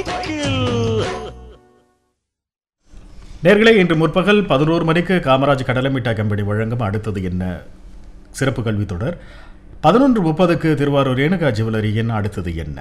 cycle நேர்களே இன்று முற்பகல் பதினோரு மணிக்கு காமராஜ் கடலமிட்டா கம்பெனி வழங்கும் அடுத்தது என்ன சிறப்பு கல்வி தொடர் பதினொன்று முப்பதுக்கு திருவாரூர் ரேணுகா ஜுவல்லரியின் அடுத்தது என்ன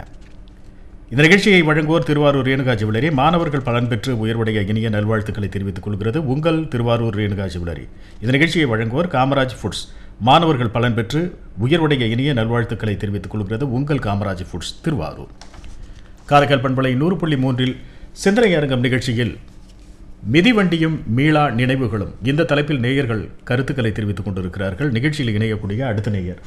இந்த நிகழ்ச்சியை வழங்குவோர் திருவாரூர் ரேணுகா ஜுவல்லரி மாணவர்கள் பலன் பெற்று உயர்வுடைய இனிய நல்வாழ்த்துக்களை தெரிவித்துக் கொள்கிறது உங்கள் திருவாரூர் ரேணுகா ஜுவல்லரி இந்த நிகழ்ச்சியை வழங்குவோர் காமராஜ் ஃபுட்ஸ் மாணவர்கள் பலன் பெற்று உயர்வுடைய இனிய நல்வாழ்த்துக்களை தெரிவித்துக் கொள்கிறது உங்கள் காமராஜ் ஃபுட்ஸ் திருவாரூர் காரைக்கால் பண்பலை நூறு புள்ளி மூன்றில் சிந்தனை அரங்கம் நிகழ்ச்சியில் மிதிவண்டியும் மீளா நினைவுகளும் இந்த தலைப்பில் நேயர்கள் கருத்துக்களை தெரிவித்துக் கொண்டிருக்கிறார்கள் நிகழ்ச்சியில் இணையக்கூடிய அடுத்த நேயர்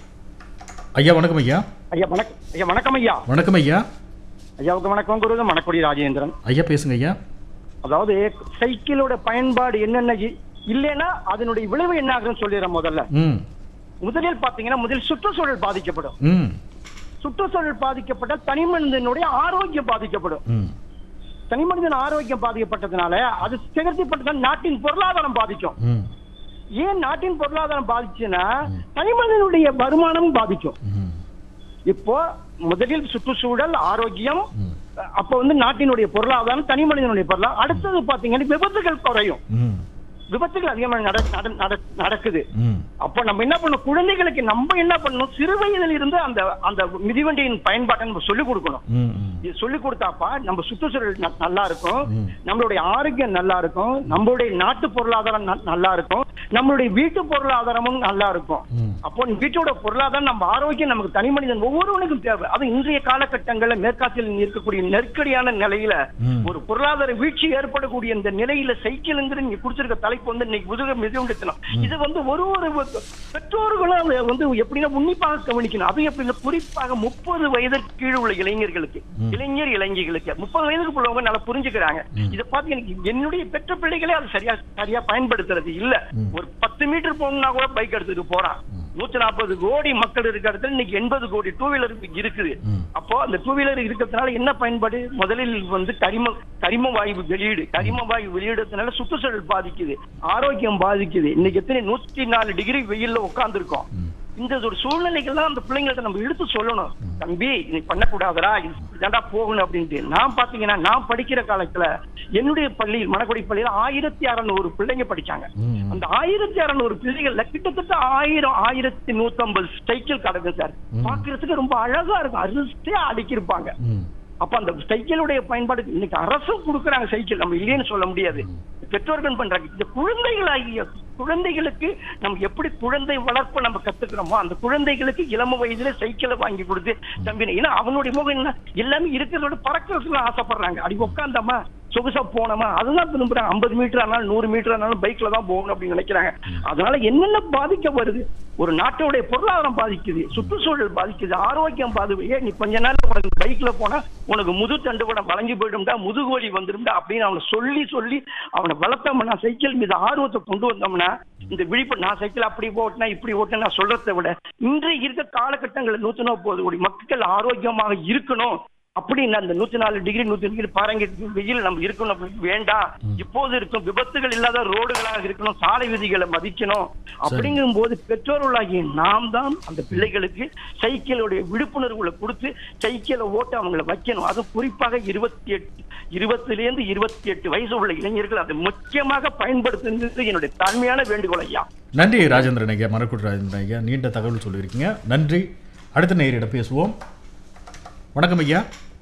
ஐயா வணக்கம் ஐயா ஐயா வணக்கம் ஐயா வணக்கம் ஐயா வணக்கம் ஐயா ஐயாவுக்கு வணக்கம் குருது மணக்குடி ராஜேந்திரன் ஐயா பேசுங்க ஐயா அதாவது சைக்கிளோட பயன்பாடு என்னென்ன இ- இல்லைன்னா அதனுடைய விளைவு என்ன ஆகுதுன்னு சொல்லிடுறேன் முதல்ல ம் முதலில் பாத்தீங்கன்னா முதலில் சுற்றுச்சூழல் பாதிக்கப்படும் ம் சுற்றுச்சூழல் பாதிக்கப்பட்டால் தனி மனிதனுடைய ஆரோக்கியம் பாதிக்கப்படும் ம் தனி மனிதன் ஆரோக்கியம் பாதிக்கப்பட்டதுனால அது சேகரிக்கப்பட்டதால் நாட்டின் பொருளாதாரம் பாதிக்கும் ம் ஏன் நாட்டின் பொருளாதாரம் பாதிச்சுன்னா தனி மனிதனுடைய வருமானம் பாதிக்கும் ம் இப்போ முதலில் சுற்றுச்சூழல் ஆரோக்கியம் அப்ப வந்து நாட்டினுடைய பொருளாதாரம் தனி மனிதனுடைய பொருளாதாரம் அடுத்தது பாத்தீங்கன்னா விபத்துகள் குறையும் ம் விபத்துகள் அதிகமா நட- நட- நட- நடக்குது ம் அப்போ நம்ம என்ன பண்ணணும் குழந்தைகளுக்கு நம்ம என்ன பண்ணணும் சிறு வயதில் இருந்து அந்த அந்த மிதிவண்டியின் பயன்பாட்டை நம்ம சொல்லிக் கொடுக்கணும் ம் ம் இது சொல்லிக் கொடுத்தாப்பா நம்ம சுற்றுச்சூழல் ந- நல்லா இருக்கும் நம்மளுடைய ஆரோக்கியம் நல்லா இருக்கும் நம்மளுடைய நாட்டு பொருளாதாரம் ந- நல்லா இருக்கும் நம்மளுடைய வீட்டு பொருளாதாரமும் நல்லா இருக்கும் அப்போ வீட்டோட பொருளாதாரம் நம்ம ஆரோக்கியம் நமக்கு தனி மனிதன் ஒவ்வொருவனுக்கும் தேவை அது இன்றைய காலகட்டங்களில் மேற்காசில் இருக்கக்கூடிய நெருக்கடியான நிலையில ஒரு பொருளாதார வீழ்ச்சி ஏற்படக்கூடிய இந்த நிலையில சைக்கிள்ங்கிற நீங்க குடிச்சிருக்க தலைப்பு வந்து இன்னைக்கு முதுக மிதவுண்டத்தனம் இது வந்து ஒரு ஒரு பெற்றோர்களும் அதை வந்து எப்படின்னா உன்னிப்பாக கவனிக்கணும் அது எப்படின்னா குறிப்பாக முப்பது வயதிற்கு கீழ் உள்ள இளைஞர்களுக்கு இளைஞர் இளைஞர்களுக்கு முப்பது வயதுக்கு உள்ளவங்க நல்லா புரிஞ்சுக்கிறாங்க இதை பார்த்து எனக்கு என்னுடைய பெற்ற பிள்ளைகளே அது சரியா சரியா பயன்படுத்துறது இல்ல ஒரு பத்து மீட்டர் போகணும்னா கூட பைக் எடுத்துட்டு போறான் நூத்தி நாற்பது கோடி மக்கள் இருக்கிற இடத்துல இன்னைக்கு எண்பது கோடி டூ வீலர் இருக்குது அப்போ அந்த டூ வீலர் இருக்கிறதுனால என்ன பயன்பாடு முதலில் வந்து கரிம கரிம வாயு வெளியீடு கரிம வாயு வெளியிடறதுனால சுற்றுச்சூழல் பாதிக்குது ஆரோக்கியம் பாதிக்குது இன்னைக்கு எத்தனை நூத்தி நாலு டிகிரி வெயில்ல உட்கார்ந்துருக்கோம் இந்த ஒரு சூழ்நிலைகள்லாம் அந்த பிள்ளைங்கள்ட்ட நம்ம எடுத்து சொல்லணும் தம்பி நீ பண்ணக்கூடாதடா இதுதான்டா போகணும் அப்படின்ட்டு நான் பாத்தீங்கன்னா நான் படிக்கிற காலத்துல என்னுடைய பள்ளியில் மணக்குடி பள்ளியில் ஆயிரத்தி அறநூறு பிள்ளைங்க படிச்சாங்க அந்த ஆயிரத்தி அறநூறு பிள்ளைகள்ல கிட்டத்தட்ட ஆயிரம் ஆயிரத்தி நூத்தம்பது சைக்கிள் கிடக்கு சார் பாக்குறதுக்கு ரொம்ப அழகா இருக்கும் அரிசியா அடுக்கியிருப்பாங்க அப்ப அந்த சைக்கிளுடைய பயன்பாடு இன்னைக்கு அரசும் கொடுக்குறாங்க சைக்கிள் நம்ம இல்லைன்னு சொல்ல முடியாது பெற்றோர்கள் பண்றாங்க இந்த குழந்தைகளாகிய குழந்தைகளுக்கு நம்ம எப்படி குழந்தை வளர்ப்பு நம்ம கத்துக்கிறோமோ அந்த குழந்தைகளுக்கு இளம வயதுல சைக்கிளை வாங்கி கொடுத்து தம்பி ஏன்னா அவனுடைய முகம் என்ன எல்லாமே இருக்கிறதோட பறக்கிறதுக்கு ஆசைப்படுறாங்க அடி உட்காந்தமா சொகுசா போனோமா அதுதான் விரும்புறாங்க ஐம்பது மீட்டர் ஆனாலும் நூறு மீட்டர் ஆனாலும் பைக்ல தான் போகணும் அப்படின்னு நினைக்கிறாங்க அதனால என்னென்ன பாதிக்க வருது ஒரு நாட்டோடைய பொருளாதாரம் பாதிக்குது சுற்றுச்சூழல் பாதிக்குது ஆரோக்கியம் பாதிக்குது ஏன் நீ கொஞ்ச நேரம் உனக்கு பைக்ல போனா உனக்கு முது தண்டுவடம் வளைஞ்சு போயிடும்டா முதுகு வலி வந்துடும்டா அப்படின்னு அவனை சொல்லி சொல்லி அவனை வளர்த்தோம்னா சைக்கிள் மீது ஆர்வத்தை கொண்டு வந்தோம்னா இந்த விழிப்பு நான் சைக்கிள் அப்படி ஓட்டினா இப்படி ஓட்டினா நான் சொல்றதை விட இன்றைய இருக்க காலகட்டங்களில் நூத்தி நாற்பது கோடி மக்கள் ஆரோக்கியமாக இருக்கணும் அப்படின்னு அந்த நூத்தி நாலு டிகிரி நூத்தி டிகிரி பாருங்க வெயில் நம்ம இருக்கணும் அப்படின்னு வேண்டாம் இப்போது இருக்கும் விபத்துகள் இல்லாத ரோடுகளாக இருக்கணும் சாலை விதிகளை மதிக்கணும் அப்படிங்கும் போது பெற்றோர்களாகிய நாம் தான் அந்த பிள்ளைகளுக்கு சைக்கிளுடைய விழிப்புணர்வுகளை கொடுத்து சைக்கிளை ஓட்ட அவங்களை வைக்கணும் அது குறிப்பாக இருபத்தி எட்டு இருபத்துல இருந்து இருபத்தி எட்டு வயசு உள்ள இளைஞர்கள் அதை முக்கியமாக பயன்படுத்துறது என்னுடைய தாழ்மையான வேண்டுகோள் ஐயா நன்றி ராஜேந்திரன் ஐயா மரக்குடி ராஜேந்திரன் ஐயா நீண்ட தகவல் சொல்லியிருக்கீங்க நன்றி அடுத்த நேயரிடம் பேசுவோம் வணக்கம் ஐயா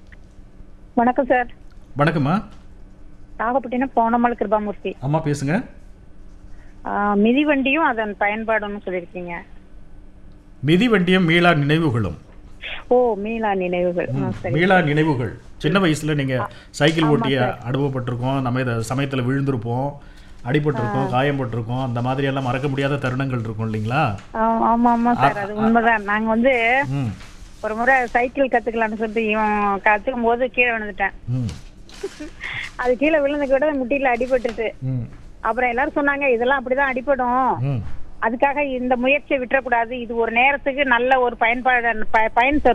வணக்கம் சார் வணக்கம்மா நாகப்பட்டினம் போனமல் கிருபாமூர்த்தி அம்மா பேசுங்க ஆ, மிதிவண்டியும் அதன் பயன்பாடுன்னு சொல்லியிருக்கீங்க மிதிவண்டியும் மீளா நினைவுகளும் ஓ மீளா நினைவுகள் ஆ, சரி மீளா நினைவுகள் சின்ன வயசுல நீங்க சைக்கிள் ஓட்டிய அனுபவப்பட்டிருக்கோம் நம்ம இதை சமயத்துல விழுந்திருப்போம் அடிபட்டிருக்கோம் காயம்பட்டிருக்கோம் அந்த மாதிரி எல்லாம் மறக்க முடியாத தருணங்கள் இருக்கும் இல்லைங்களா ஆ, ஆமா ஆமா சார் அது உண்மைதான் நாங்க வந்து ம் ஒரு முறை சைக்கிள் கத்துக்கலாம்னு சொல்லிட்டு இவன் கத்துக்கும் போது கீழே விழுந்துட்டேன் ம் அது கீழே விழுந்து கூட முட்டியில அடிபட்டுட்டு ம் அப்புறம் எல்லாரும் சொன்னாங்க இதெல்லாம் அப்படிதான் அடிபடும் ம் அதுக்காக இந்த முயற்சியை விட்டுறக்கூடாது இது ஒரு நேரத்துக்கு நல்ல ஒரு பயன்பாடு ப- பயன் தரும்